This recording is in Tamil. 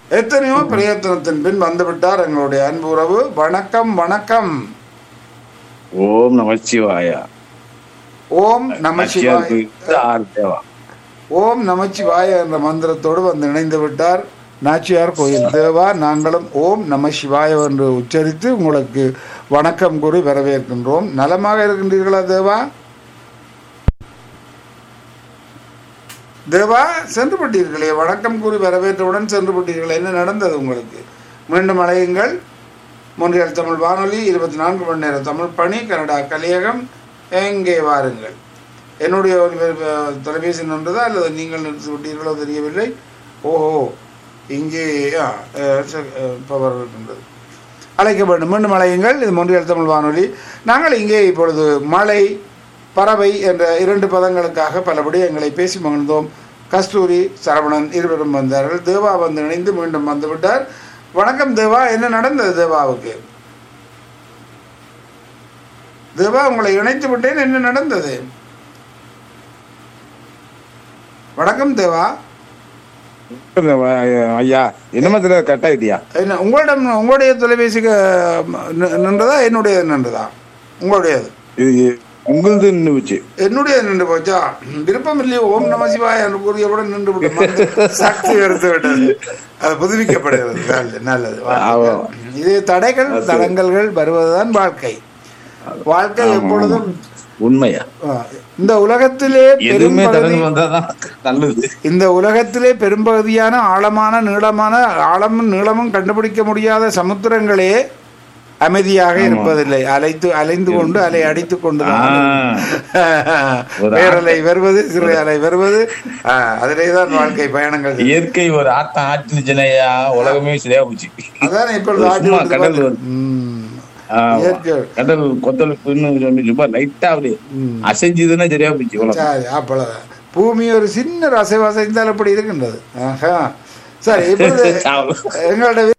எத்தனையோ பிரயத்தனத்தின் பின் வந்துவிட்டார் எங்களுடைய அன்பு உறவு வணக்கம் வணக்கம் ஓம் நமச்சிவாயா ஓம் நமசிவாய ஆறு தேவா ஓம் நமச்சிவாய என்ற மந்திரத்தோடு வந்து இணைந்து விட்டார் நாச்சியார் கோயில் தேவா நாங்களும் ஓம் நம சிவாய என்று உச்சரித்து உங்களுக்கு வணக்கம் கூறி வரவேற்கின்றோம் நலமாக இருக்கின்றீர்களா தேவா தேவா சென்று விட்டீர்களே வணக்கம் கூறி வரவேற்றவுடன் சென்று விட்டீர்கள் என்ன நடந்தது உங்களுக்கு மீண்டும் அழையுங்கள் மொன்றியல் தமிழ் வானொலி இருபத்தி நான்கு மணி நேரம் தமிழ் பணி கனடா கலியகம் எங்கே வாருங்கள் என்னுடைய ஒரு அஹ், தொலைபேசி நின்றதா அல்லது நீங்கள் நிறுத்தி விட்டீர்களோ தெரியவில்லை ஓஹோ இங்கே பவர் இருக்கின்றது அழைக்க வேண்டும் மீண்டும் அழையுங்கள் இது மொன்றியல் தமிழ் வானொலி நாங்கள் இங்கே இப்பொழுது மழை பறவை என்ற இரண்டு பதங்களுக்காக பலபடி எங்களை பேசி மகிழ்ந்தோம் கஸ்தூரி சரவணன் இருவரும் வந்தார்கள் தேவா வந்து இணைந்து மீண்டும் வந்துவிட்டார் வணக்கம் தேவா என்ன நடந்தது தேவாவுக்கு தேவா உங்களை இணைத்து விட்டேன் என்ன நடந்தது வணக்கம் தேவா ஐயா என்னமா தெரியல கரெக்டா இல்லையா என்ன உங்களிடம் உங்களுடைய தொலைபேசிக்கு நி- நின்றதா என்னுடைய நின்றதா உங்களுடையது இது உங்களது நின்றுச்சு என்னுடைய நின்று போச்சா விருப்பம் இல்லையோ ஓம் நம சிவாய என்று கூறியவுடன் நின்று விட்டு சக்தி எடுத்து விட்டது அது புதுப்பிக்கப்படுகிறது நல்லது நல்லது வாழ்த்துக்கள். இது தடைகள் தடங்கல்கள் வருவதுதான் வாழ்க்கை வாழ்க்கை எப்பொழுதும் உண்மையா ஆ, இந்த உலகத்திலே எதுவுமே பெரும்பகுதி தடங்கு வந்தாதான் நல்லது இந்த உலகத்திலே பெரும்பகுதியான ஆழமான நீளமான ஆழமும் நீளமும் கண்டுபிடிக்க முடியாத சமுத்திரங்களே அமைதியாக இருப்பதில்லை அலைத்து அலைந்து கொண்டு அலை அடித்துக் கொண்டு ஒரு பேரலை வருவது சிறு அலை வருவது ஆ, அதிலே தான் வாழ்க்கை பயணங்கள் இயற்கை ஒரு ஆட்டம் ஆட்டுச்சுனையா உலகமே சரியா போச்சு அதான் இப்பொழுது ஆட்டி சும்மா விடுத்து கடல் பாரு. வருது. ம். ஆமா. இயற்கை கடல் கொத்தளிப்புன்னு சொல்லி சும்மா லைட்டா அப்படியே ம். அசைஞ்சதுன்னா சரியா போச்சு உலகம் சரி அப்பளதான் பூமி ஒரு சின்ன அசைவு அசைந்தால் அப்படி இருக்கின்றது ஆஹா சரி இப்பொழுது அவ்வளவு. எங்களோட